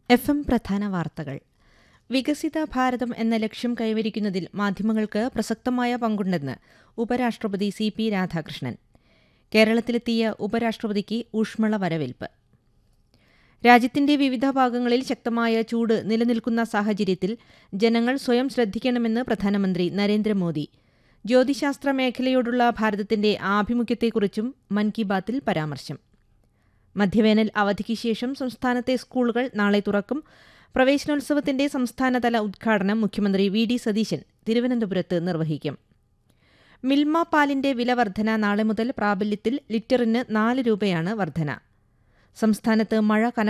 F M പ്രധാന വാർത്തകൾ വികസിത ഭാരതം എന്ന ലക്ഷ്യം കൈവരിക്കുന്നതിൽ മാധ്യമങ്ങൾക്ക് പ്രസക്തമായ പങ്കുണ്ടെന്ന് ഉപരാഷ്ട്രപതി സി പി രാധാകൃഷ്ണൻ കേരളത്തിലെത്തിയ ഉപരാഷ്ട്രപതിക്ക് ഊഷ്മള വരവേൽപ്പ് രാജ്യത്തിന്റെ വിവിധ ഭാഗങ്ങളിൽ ശക്തമായ ചൂട് നിലനിൽക്കുന്ന സാഹചര്യത്തിൽ ജനങ്ങൾ സ്വയം ശ്രദ്ധിക്കണമെന്ന് പ്രധാനമന്ത്രി നരേന്ദ്രമോദി ജ്യോതിശാസ്ത്ര മേഖലയോടുള്ള ഭാരതത്തിന്റെ ആഭിമുഖ്യത്തെക്കുറിച്ചും മൻ കി ബാത്തിൽ പരാമർശം മധ്യവേനൽ അവധിക്ക് ശേഷം സംസ്ഥാനത്തെ സ്കൂളുകൾ നാളെ തുറക്കും പ്രവേശനോത്സവത്തിന്റെ സംസ്ഥാനതല ഉദ്ഘാടനം മുഖ്യമന്ത്രി വി ഡി സതീശൻ തിരുവനന്തപുരത്ത് നിർവഹിക്കും മിൽമ പാലിന്റെ വില വർധന നാളെ മുതൽ പ്രാബല്യത്തിൽ ലിറ്ററിന് നാല് രൂപയാണ് വർധന സംസ്ഥാനത്ത് മഴ കന